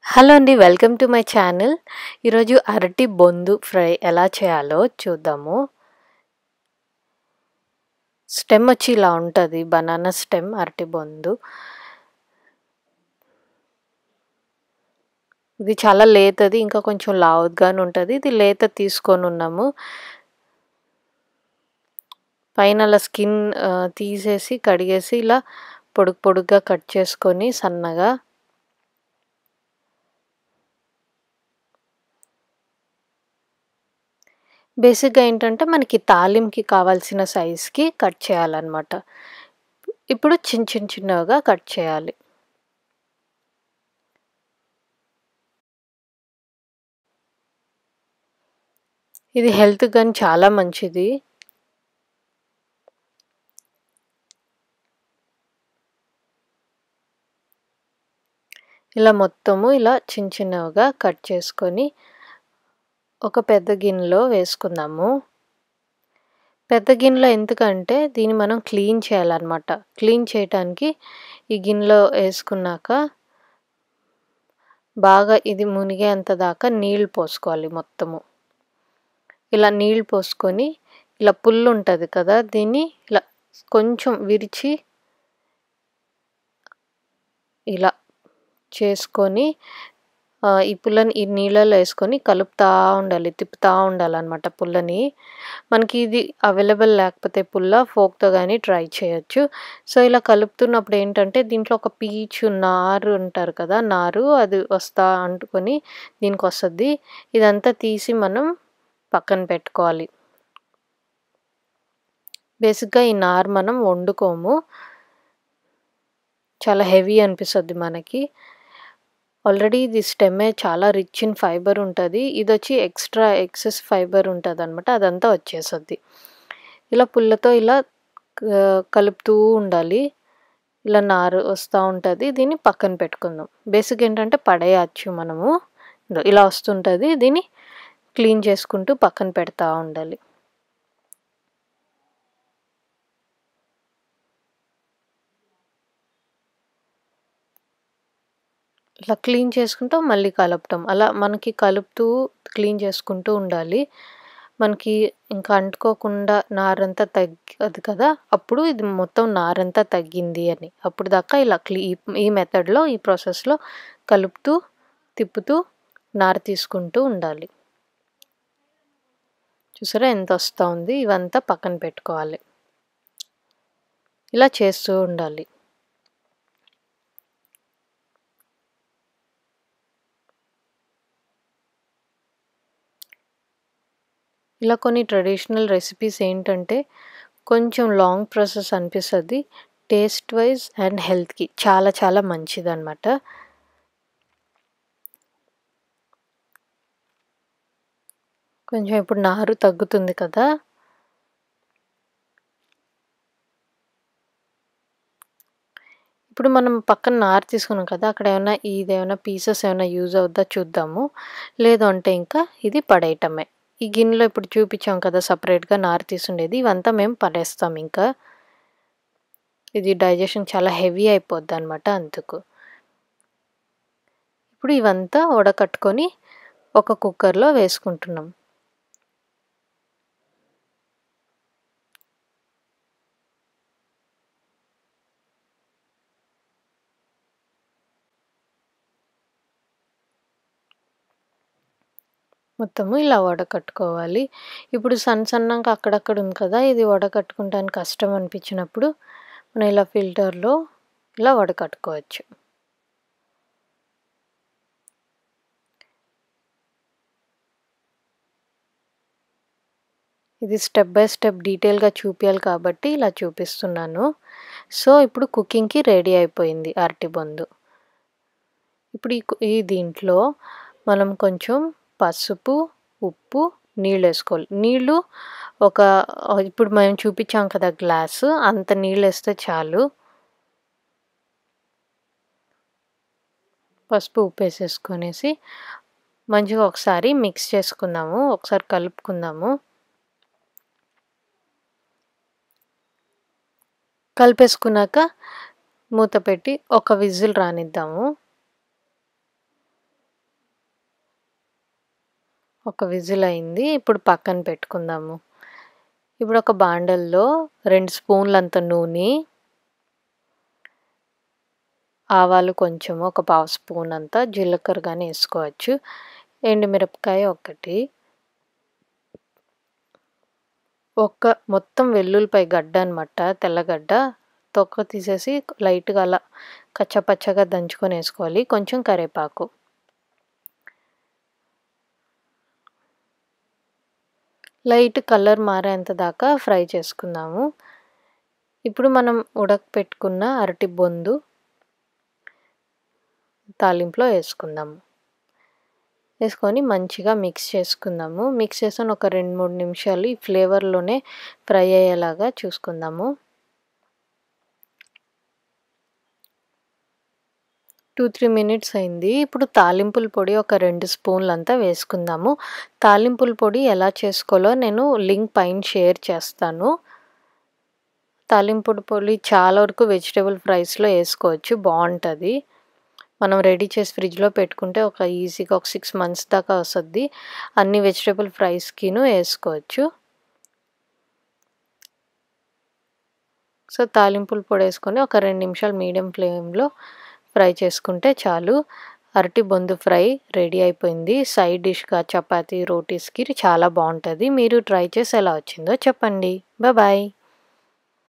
hello అండి welcome to my channel ఈరోజు అరటి బొందు ఫ్రై ఎలా చేయాలో చూద్దాము స్టెమ్ వచ్చి ఇలా ఉంటుంది బనానా స్టెమ్ అరటి బొందు ఇది చాలా లేతది ఇంకా కొంచెం లావుగానే ఉంటుంది ఇది లేత తీసుకొని ఉన్నాము పైన అలా స్కిన్ తీసేసి కడిగేసి ఇలా పొడుగు పొడుగ్గా కట్ చేసుకొని సన్నగా బేసిక్గా ఏంటంటే మనకి తాలింకి కావాల్సిన సైజ్కి కట్ చేయాలన్నమాట ఇప్పుడు చిన్న చిన్న చిన్నగా కట్ చేయాలి ఇది హెల్త్ కానీ చాలా మంచిది ఇలా మొత్తము ఇలా చిన్న చిన్నగా కట్ చేసుకొని ఒక పెద్ద గిన్నెలో వేసుకుందాము పెద్ద గిన్నెలో ఎందుకంటే దీన్ని మనం క్లీన్ చేయాలన్నమాట క్లీన్ చేయటానికి ఈ గిన్నెలో వేసుకున్నాక బాగా ఇది మునిగేంత దాకా నీళ్ళు పోసుకోవాలి మొత్తము ఇలా నీళ్ళు పోసుకొని ఇలా పుల్లు ఉంటుంది కదా దీన్ని ఇలా కొంచెం విరిచి ఇలా చేసుకొని ఈ పుల్లని ఈ నీళ్ళలో వేసుకొని కలుపుతూ ఉండాలి తిప్పుతూ ఉండాలన్నమాట పుల్లని మనకి ఇది అవైలబుల్ లేకపోతే పుల్ల ఫోక్తో కానీ ట్రై చేయొచ్చు సో ఇలా కలుపుతున్నప్పుడు ఏంటంటే దీంట్లో ఒక పీచు నారు అంటారు కదా నారు అది వస్తా అంటుకొని దీనికి వస్తుంది ఇదంతా తీసి మనం పక్కన పెట్టుకోవాలి బేసిక్గా ఈ నారు మనం వండుకోము చాలా హెవీ అనిపిస్తుంది మనకి ఆల్రెడీ ఇది స్టెమ్మే చాలా రిచ్ ఇన్ ఫైబర్ ఉంటుంది ఇది వచ్చి ఎక్స్ట్రా ఎక్సెస్ ఫైబర్ ఉంటుంది అనమాట అదంతా వచ్చేస్తుంది ఇలా పుల్లతో ఇలా కలుపుతూ ఉండాలి ఇలా నారు వస్తూ ఉంటుంది దీన్ని పక్కన పెట్టుకుందాం బేసిక్ ఏంటంటే పడేయచ్చు మనము ఇలా వస్తుంటుంది దీన్ని క్లీన్ చేసుకుంటూ పక్కన పెడతా ఉండాలి ఇలా క్లీన్ చేసుకుంటూ మళ్ళీ కలపటం అలా మనకి కలుపుతూ క్లీన్ చేసుకుంటూ ఉండాలి మనకి ఇంకా అంటుకోకుండా నారంతా తగ్గదు కదా అప్పుడు ఇది మొత్తం నారంతా తగ్గింది అని అప్పుడు దాకా ఇలా క్లీ ఈ మెథడ్లో ఈ ప్రాసెస్లో కలుపుతూ తిప్పుతూ నార తీసుకుంటూ ఉండాలి చూసారా ఎంత వస్తూ ఉంది ఇవంతా పక్కన పెట్టుకోవాలి ఇలా చేస్తూ ఉండాలి ఇలా కొన్ని ట్రెడిషనల్ రెసిపీస్ ఏంటంటే కొంచెం లాంగ్ ప్రాసెస్ అనిపిస్తుంది టేస్ట్ వైజ్ అండ్ హెల్త్కి చాలా చాలా మంచిది అనమాట కొంచెం ఇప్పుడు నారు తగ్గుతుంది కదా ఇప్పుడు మనం పక్కన నారు తీసుకున్నాం కదా అక్కడ ఏమైనా ఇది ఏమైనా పీసెస్ ఏమైనా యూజ్ అవుద్దా చూద్దాము లేదు అంటే ఇంకా ఇది పడేయటమే ఈ గిన్నెలో ఇప్పుడు చూపించాం కదా సపరేట్గా నారు తీసుండేది ఇవంతా మేము పడేస్తాం ఇంకా ఇది డైజెషన్ చాలా హెవీ అయిపోద్ది అనమాట అందుకు ఇప్పుడు ఇవంతా ఉడకట్టుకొని ఒక కుక్కర్లో వేసుకుంటున్నాం మొత్తము ఇలా వడకట్టుకోవాలి ఇప్పుడు సన్న సన్నంగా అక్కడక్కడ ఉంది కదా ఇది వడకట్టుకుంటానికి కష్టం అనిపించినప్పుడు మనం ఇలా ఫిల్టర్లో ఇలా వడకట్టుకోవచ్చు ఇది స్టెప్ బై స్టెప్ డీటెయిల్గా చూపించాలి కాబట్టి ఇలా చూపిస్తున్నాను సో ఇప్పుడు కుకింగ్కి రెడీ అయిపోయింది అరటి బొందు ఇప్పుడు ఈ దీంట్లో మనం కొంచెం పసుపు ఉప్పు నీళ్ళు వేసుకోవాలి నీళ్ళు ఒక ఇప్పుడు మేము చూపించాం కదా గ్లాసు అంత నీళ్ళు వేస్తే చాలు పసుపు ఉప్పు వేసేసుకొనేసి మంచిగా ఒకసారి మిక్స్ చేసుకుందాము ఒకసారి కలుపుకుందాము కలిపేసుకున్నాక మూత పెట్టి ఒక విజిల్ రానిద్దాము ఒక విజిల్ అయింది ఇప్పుడు పక్కన పెట్టుకుందాము ఇప్పుడు ఒక బాండల్లో రెండు స్పూన్లంత నూనె ఆవాలు కొంచెం ఒక పావు స్పూన్ అంతా జీలకర్ర కానీ వేసుకోవచ్చు ఎండుమిరపకాయ ఒకటి ఒక్క మొత్తం వెల్లుల్లిపాయ గడ్డ అనమాట తెల్లగడ్డ తొక్క తీసేసి లైట్గా అలా కచ్చపచ్చగా దంచుకొని వేసుకోవాలి కొంచెం కరివేపాకు లైట్ కలర్ మారేంత దాకా ఫ్రై చేసుకుందాము ఇప్పుడు మనం ఉడకపెట్టుకున్న అరటి బొందు తాలింపులో వేసుకుందాము వేసుకొని మంచిగా మిక్స్ చేసుకుందాము మిక్స్ చేసుకొని ఒక రెండు మూడు నిమిషాలు ఈ ఫ్లేవర్లోనే ఫ్రై అయ్యేలాగా చూసుకుందాము టూ త్రీ మినిట్స్ అయింది ఇప్పుడు తాలింపుల పొడి ఒక రెండు స్పూన్లు అంతా వేసుకుందాము తాలింపుల పొడి ఎలా చేసుకోవాలో నేను లింక్ పైన షేర్ చేస్తాను తాలింపుల పొడి చాలా వరకు వెజిటేబుల్ ఫ్రైస్లో వేసుకోవచ్చు బాగుంటుంది మనం రెడీ చేసి ఫ్రిడ్జ్లో పెట్టుకుంటే ఒక ఈజీగా ఒక సిక్స్ మంత్స్ దాకా వస్తుంది అన్ని వెజిటేబుల్ ఫ్రైస్కిను వేసుకోవచ్చు సో తాలింపులు పొడి వేసుకొని ఒక రెండు నిమిషాలు మీడియం ఫ్లేమ్లో ఫ్రై చేసుకుంటే చాలు అరటి బొందు ఫ్రై రెడీ అయిపోయింది సైడ్ డిష్గా చపాతీ రోటీస్కి చాలా బాగుంటుంది మీరు ట్రై చేసి ఎలా వచ్చిందో చెప్పండి బాయ్